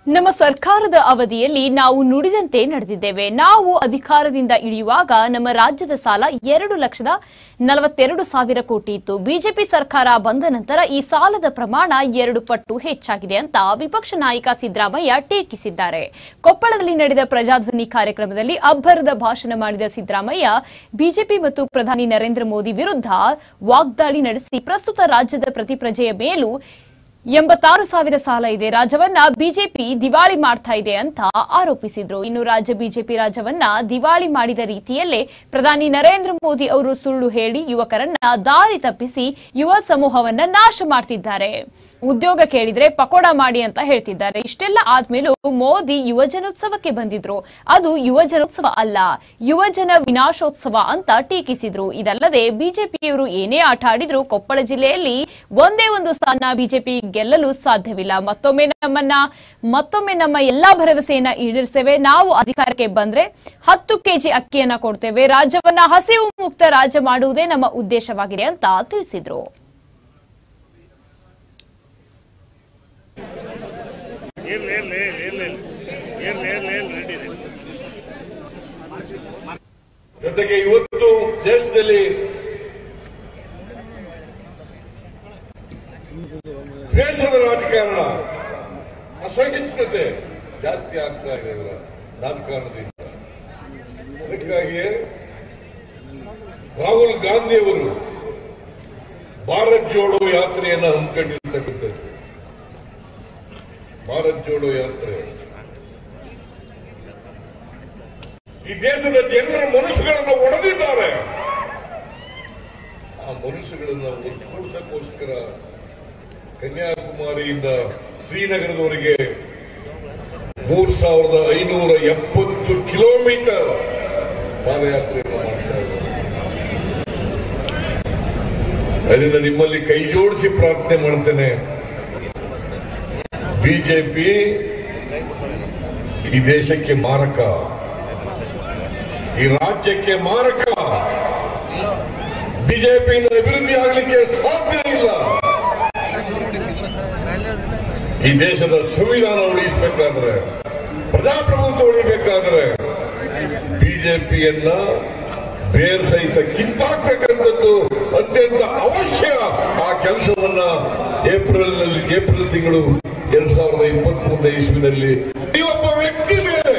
ನಮ್ಮ ಸರ್ಕಾರದ ಅವಧಿಯಲ್ಲಿ ನಾವು ನುಡಿದಂತೆ ನಡೆದಿದ್ದೇವೆ ನಾವು ಅಧಿಕಾರದಿಂದ ಇಳಿಯುವಾಗ ನಮ್ಮ ರಾಜ್ಯದ ಸಾಲ ಎರಡು ಲಕ್ಷದ ನಲವತ್ತೆರಡು ಸಾವಿರ ಕೋಟಿ ಇತ್ತು ಬಿಜೆಪಿ ಸರ್ಕಾರ ಬಂದ ನಂತರ ಈ ಸಾಲದ ಪ್ರಮಾಣ ಎರಡು ಪಟ್ಟು ಹೆಚ್ಚಾಗಿದೆ ಅಂತ ವಿಪಕ್ಷ ನಾಯಕ ಸಿದ್ದರಾಮಯ್ಯ ಟೀಕಿಸಿದ್ದಾರೆ ಕೊಪ್ಪಳದಲ್ಲಿ ನಡೆದ ಪ್ರಜಾಧ್ವನಿ ಕಾರ್ಯಕ್ರಮದಲ್ಲಿ ಅಬ್ಬರದ ಭಾಷಣ ಮಾಡಿದ ಸಿದ್ದರಾಮಯ್ಯ ಬಿಜೆಪಿ ಮತ್ತು ಪ್ರಧಾನಿ ನರೇಂದ್ರ ಮೋದಿ ವಿರುದ್ಧ ವಾಗ್ದಾಳಿ ನಡೆಸಿ ಪ್ರಸ್ತುತ ರಾಜ್ಯದ ಪ್ರತಿ ಪ್ರಜೆಯ ಮೇಲೂ ಎಂಬತ್ತಾರು ಸಾವಿರ ಸಾಲ ಇದೆ ರಾಜ್ಯವನ್ನ ಬಿಜೆಪಿ ದಿವಾಳಿ ಮಾಡ್ತಾ ಇದೆ ಅಂತ ಆರೋಪಿಸಿದ್ರು ಇನ್ನು ರಾಜ್ಯ ಬಿಜೆಪಿ ರಾಜ್ಯವನ್ನ ದಿವಾಳಿ ಮಾಡಿದ ರೀತಿಯಲ್ಲೇ ಪ್ರಧಾನಿ ನರೇಂದ್ರ ಮೋದಿ ಅವರು ಸುಳ್ಳು ಹೇಳಿ ಯುವಕರನ್ನ ದಾರಿ ತಪ್ಪಿಸಿ ಯುವ ಸಮೂಹವನ್ನ ನಾಶ ಮಾಡ್ತಿದ್ದಾರೆ ಉದ್ಯೋಗ ಕೇಳಿದ್ರೆ ಪಕೋಡ ಮಾಡಿ ಅಂತ ಹೇಳ್ತಿದ್ದಾರೆ ಇಷ್ಟೆಲ್ಲ ಆದ್ಮೇಲೂ ಮೋದಿ ಯುವಜನೋತ್ಸವಕ್ಕೆ ಬಂದಿದ್ರು ಅದು ಯುವಜನೋತ್ಸವ ಅಲ್ಲ ಯುವಜನ ವಿನಾಶೋತ್ಸವ ಅಂತ ಟೀಕಿಸಿದ್ರು ಇದಲ್ಲದೆ ಬಿಜೆಪಿಯವರು ಏನೇ ಆಟ ಆಡಿದ್ರು ಕೊಪ್ಪಳ ಜಿಲ್ಲೆಯಲ್ಲಿ ಒಂದೇ ಒಂದು ಸ್ಥಾನ ಬಿಜೆಪಿ ಗೆಲ್ಲಲು ಸಾಧ್ಯವಿಲ್ಲ ಮತ್ತೊಮ್ಮೆ ನಮ್ಮನ್ನ ಮತ್ತೊಮ್ಮೆ ನಮ್ಮ ಎಲ್ಲಾ ಭರವಸೆಯನ್ನ ಈಡೇರಿಸ್ತೇವೆ ನಾವು ಅಧಿಕಾರಕ್ಕೆ ಬಂದ್ರೆ ಹತ್ತು ಕೆಜಿ ಅಕ್ಕಿಯನ್ನ ಕೊಡ್ತೇವೆ ರಾಜ್ಯವನ್ನ ಹಸಿವು ಮುಕ್ತ ರಾಜ್ಯ ಮಾಡುವುದೇ ನಮ್ಮ ಉದ್ದೇಶವಾಗಿದೆ ಅಂತ ತಿಳಿಸಿದ್ರು ಇರ್ಲಿ ಇರ್ಲಿ ಇರ್ಲಿ ಇರ್ಲಿ ಇರ್ಲಿ ಇರ್ಲಿ ರೆಡಿ ಜೊತೆಗೆ ಇವತ್ತು ದೇಶದಲ್ಲಿ ದ್ವೇಷದ ರಾಜಕಾರಣ ಅಸಹಿಷ್ಣುತೆ ಜಾಸ್ತಿ ಆಗ್ತಾ ಇದೆ ಇವರ ರಾಜಕಾರಣದಿಂದ ಅದಕ್ಕಾಗಿ ರಾಹುಲ್ ಗಾಂಧಿ ಅವರು ಭಾರತ್ ಜೋಡೋ ಯಾತ್ರೆಯನ್ನು ಹಮ್ಮಿಕೊಂಡಿರ್ತಕ್ಕಂಥದ್ದು ಭಾರತ್ ಜೋಡೋ ಯಾತ್ರೆ ಈ ದೇಶದ ಜನರ ಮನಸ್ಸುಗಳನ್ನು ಒಡೆದಿದ್ದಾರೆ ಆ ಮನಸ್ಸುಗಳನ್ನು ಒಟ್ಟುಗೂಡಿಸಕ್ಕೋಸ್ಕರ ಕನ್ಯಾಕುಮಾರಿಯಿಂದ ಶ್ರೀನಗರದವರೆಗೆ ಮೂರ್ ಸಾವಿರದ ಐನೂರ ಎಪ್ಪತ್ತು ಕಿಲೋಮೀಟರ್ ಪಾದಯಾತ್ರೆಯನ್ನು ಮಾಡ್ತಾ ಇದ್ದಾರೆ ಅದರಿಂದ ನಿಮ್ಮಲ್ಲಿ ಕೈ ಜೋಡಿಸಿ ಪ್ರಾರ್ಥನೆ ಮಾಡ್ತೇನೆ ಬಿಜೆಪಿ ಈ ದೇಶಕ್ಕೆ ಮಾರಕ ಈ ರಾಜ್ಯಕ್ಕೆ ಮಾರಕ ಬಿಜೆಪಿಯಿಂದ ಅಭಿವೃದ್ಧಿ ಆಗಲಿಕ್ಕೆ ಸಾಧ್ಯ ಇಲ್ಲ ಈ ದೇಶದ ಸಂವಿಧಾನ ಉಳಿಸಬೇಕಾದ್ರೆ ಪ್ರಜಾಪ್ರಭುತ್ವ ಉಳಿಬೇಕಾದ್ರೆ ಬಿಜೆಪಿಯನ್ನ ಬೇರ್ ಸಹಿತ ಕಿತ್ತಾಕ್ತಕ್ಕಂಥದ್ದು ಅತ್ಯಂತ ಅವಶ್ಯ ಆ ಕೆಲಸವನ್ನ ಏಪ್ರಿಲ್ ನಲ್ಲಿ ಏಪ್ರಿಲ್ ತಿಂಗಳು ಎರಡ್ ಸಾವಿರದ ಇಪ್ಪತ್ತ್ ಮೂರನೇ ಇಸ್ವಿನಲ್ಲಿ ಈ ಒಬ್ಬ ವ್ಯಕ್ತಿ ಮೇಲೆ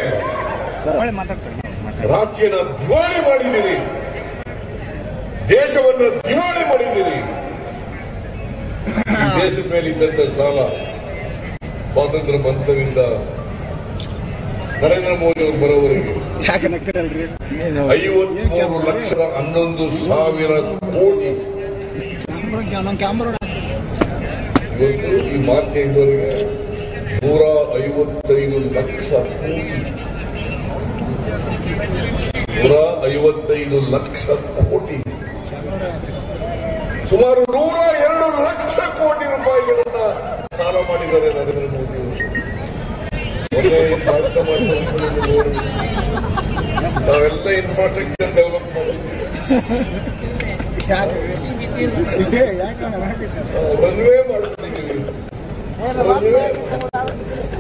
ರಾಜ್ಯನ ದಿವಾಳಿ ಮಾಡಿದ್ದೀರಿ ದೇಶವನ್ನ ದಿವಾಳಿ ಮಾಡಿದ್ದೀರಿ ಈ ದೇಶದ ಮೇಲೆ ಇದ್ದಂತ ಸಾಲ ಸ್ವಾತಂತ್ರ್ಯ ಬಂತವಿಂದ ನರೇಂದ್ರ ಮೋದಿ ಅವರು ಬರೋವರೆಗೆ ಯಾಕೆ ನಗ್ತಿರಲ್ರಿ ಐವತ್ಮೂರು ಲಕ್ಷದ ಹನ್ನೊಂದು ಸಾವಿರ ಕೋಟಿ ನಮ್ಮ ಕ್ಯಾಮ್ರಾ ಇವತ್ತು ಈ ಮಾರ್ಚ್ ಐದವರೆಗೆ ನೂರ ಐವತ್ತೈದು ಲಕ್ಷ ಕೋಟಿ ನೂರ ಐವತ್ತೈದು ಲಕ್ಷ ಕೋಟಿ ಸುಮಾರು ನೂರ ಎರಡು ಲಕ್ಷ ಕೋಟಿ ರೂಪಾಯಿಗಳನ್ನ ಸಾಲ ಮಾಡಿದ್ದಾರೆ ನರೇಂದ್ರ ಮೋದಿ ಅವರು ಮೊನ್ನೆ ಈ ಭಾರತ ಮಾಡ್ಕೊಂಡು ನೋಡಿ. ನಾವೆಲ್ಲ ಇನ್ಫ್ರಾಸ್ಟ್ರಕ್ಚರ್ ಡೆವಲಪ್ ಮಾಡಿದ್ದೀವಿ ಯಾಕೆ ರನ್ವೇ ಮಾಡ್ತಿದ್ದೀವಿ ರನ್ವೇ